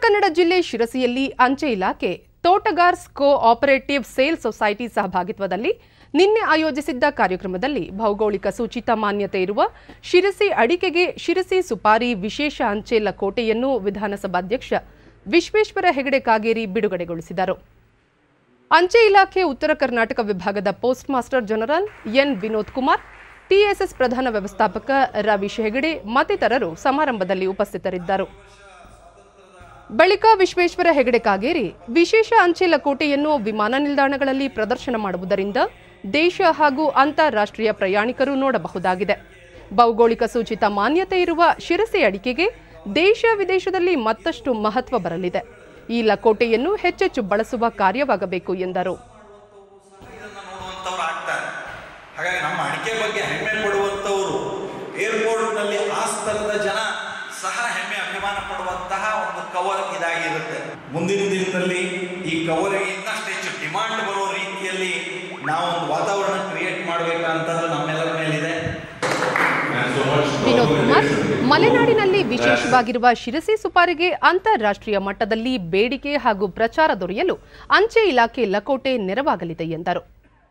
ಕನ್ನಡ ಜಿಲ್ಲೆ ಶಿರಸಿಯಲ್ಲಿ ಅಂಚೆ ಇಲಾಖೆ Totagars cooperative sale society ಸಹಭಾಗಿತ್ವದಲ್ಲಿ ನಿನ್ನೆ ಆಯೋಜಿಸಿದ್ದ ಕಾರ್ಯಕ್ರಮದಲ್ಲಿ ಭೌಗೋಳಿಕ ಸೂಚಿತ ಮಾನ್ಯತೆ ಇರುವ ಶಿರಸಿ ಅಡಿಕೆಗೆ ಶಿರಸಿ ಸುಪಾರಿ ವಿಶೇಷ ಅಂಚೆ ಲಕೋಟೆಯನ್ನು ವಿಧಾನಸಭಾಧ್ಯಕ್ಷ ವಿಶ್ವೇಶ್ವರ ಹೆಗಡೆ ಕಾಗೇರಿ ಬಿಡುಗಡೆಗೊಳಿಸಿದರು ಅಂಚೆ ಇಲಾಖೆ ಉತ್ತರ ಕರ್ನಾಟಕ ವಿಭಾಗದ post master general N Vinod Kumar TSS ಪ್ರಧಾನ ವ್ಯವಸ್ಥಾಪಕ ರವೀಶ್ ಹೆಗಡೆ ಮತ್ತಿತರರು ಸಮಾರಂಭದಲ್ಲಿ ಉಪಸ್ಥಿತರಿದ್ದರು ಬಳಿಕ ವಿಶ್ವೇಶ್ವರ ಹೆಗಡೆ ಕಾಗೇರಿ ವಿಶೇಷ ಅಂಚೆ ಲಕೋಟೆಯನ್ನು ವಿಮಾನ ನಿಲ್ದಾಣಗಳಲ್ಲಿ ಪ್ರದರ್ಶನ ಮಾಡುವುದರಿಂದ ದೇಶ ಹಾಗೂ ಅಂತಾರಾಷ್ಟ್ರೀಯ ಪ್ರಯಾಣಿಕರು ನೋಡಬಹುದಾಗಿದೆ ಭೌಗೋಳಿಕ ಸೂಚಿತ ಮಾನ್ಯತೆ ಇರುವ ಶಿರಸಿ ಅಡಿಕೆಗೆ ದೇಶ ವಿದೇಶದಲ್ಲಿ ಮತ್ತಷ್ಟು ಮಹತ್ವ ಬರಲಿದೆ ಈ ಲಕೋಟೆಯನ್ನು ಹೆಚ್ಚೆಚ್ಚು ಬಳಸುವ ಕಾರ್ಯವಾಗಬೇಕು ಎಂದರು ನೋಡುವಂಥವ್ರು ಆಗ್ತಾರೆ ಹಾಗಾಗಿ ನಮ್ಮ ಅಡಿಕೆ ಬಗ್ಗೆ ಹೆಮ್ಮೆ ಪಡುವಂಥವರು ಏರ್ಪೋರ್ಟ್ನಲ್ಲಿ ಆ ಸ್ಥಳದ ಜನ ಸಹ ಹೆಮ್ಮೆ ಅಭಿಮಾನ ಪಡುವಂತಹ ಒಂದು ಕವರ್ ಇದಾಗಿರುತ್ತೆ ಮುಂದಿನ ದಿನದಲ್ಲಿ ಈ ಕವರಿಗೆ ಇನ್ನಷ್ಟು ಹೆಚ್ಚು ಡಿಮಾಂಡ್ ಬರೋ ರೀತಿಯಲ್ಲಿ ನಾವು ಒಂದು ವಾತಾವರಣ ಕ್ರಿಯೇಟ್ ಮಾಡಬೇಕಂತದ್ದು ನಮ್ಮೆಲ್ಲರ ಮೇಲಿದೆ ವಿನೋದ್ ಕುಮಾರ್ ಮಲೆನಾಡಿನಲ್ಲಿ ವಿಶೇಷವಾಗಿರುವ ಶಿರಸಿ ಸುಪಾರಿಗೆ ಅಂತಾರಾಷ್ಟ್ರೀಯ ಮಟ್ಟದಲ್ಲಿ ಬೇಡಿಕೆ ಹಾಗೂ ಪ್ರಚಾರ ದೊರೆಯಲು ಅಂಚೆ ಇಲಾಖೆ ಲಕೋಟೆ ನೆರವಾಗಲಿದೆ ಎಂದರು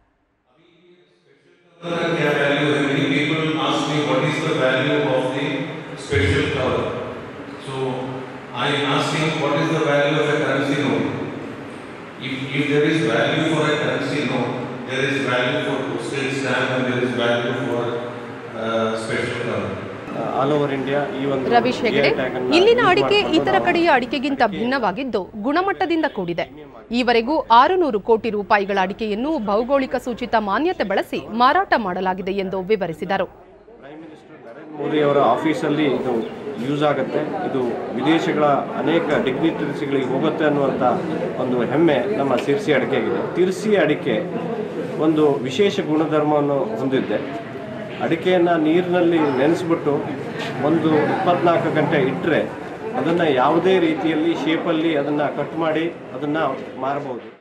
क्या वैल्यू है many people ask me what is the value of the special cover so i asked him what is the value of a currency note if if there is value for a currency note there is value for postage stamp and there is value for uh, special cover all over India ಈ ಒಂದು Ravish Hegde GI tag ಅನ್ನ ಇಲ್ಲಿನ use ಅಡಿಕೆ ಮಾಡ್ಕೊಂಡು ಇತರ ನಾವು ಕಡೆಯ ಅಡಿಕೆಗಿಂತ ಭಿನ್ನವಾಗಿದ್ದು ಗುಣಮಟ್ಟದಿಂದ ಕೂಡಿದೆ ಈವರೆಗೂ ಆರುನೂರು ಕೋಟಿ ರೂಪಾಯಿಗಳ ಅಡಿಕೆಯನ್ನು ಭೌಗೋಳಿಕ ಸೂಚಿತ ಮಾನ್ಯತೆ ಬಳಸಿ ಮಾರಾಟ ಮಾಡಲಾಗಿದೆ ಎಂದು ವಿವರಿಸಿದರು ಪ್ರೈಮ್ ಮಿನಿಸ್ಟರ್ ನರೇಂದ್ರ ಮೋದಿ ಅವರ ಆಫೀಸಲ್ಲಿ ಇದು ಯೂಸ್ ಆಗುತ್ತೆ ಇದು ವಿದೇಶಗಳ ಅನೇಕ ಡಿಗ್ನಿಟರೀಸ್ಗಳಿಗೆ ಹೋಗುತ್ತೆ ಅನ್ನುವಂಥ ಒಂದು ಹೆಮ್ಮೆ ನಮ್ಮ ಸಿರ್ಸಿ ಅಡಿಕೆಗಿದೆ ತಿರ್ಸಿ ಅಡಿಕೆ ಒಂದು ವಿಶೇಷ ಗುಣಧರ್ಮವನ್ನು ಹೊಂದಿದೆ ಅಡಿಕೆಯನ್ನು ನೀರಿನಲ್ಲಿ ನೆನೆಸ್ಬಿಟ್ಟು ಒಂದು ಇಪ್ಪತ್ನಾಲ್ಕು ಗಂಟೆ ಇಟ್ಟರೆ ಅದನ್ನು ಯಾವುದೇ ರೀತಿಯಲ್ಲಿ ಶೇಪಲ್ಲಿ ಅದನ್ನು ಕಟ್ ಮಾಡಿ ಅದನ್ನು ಮಾರಬಹುದು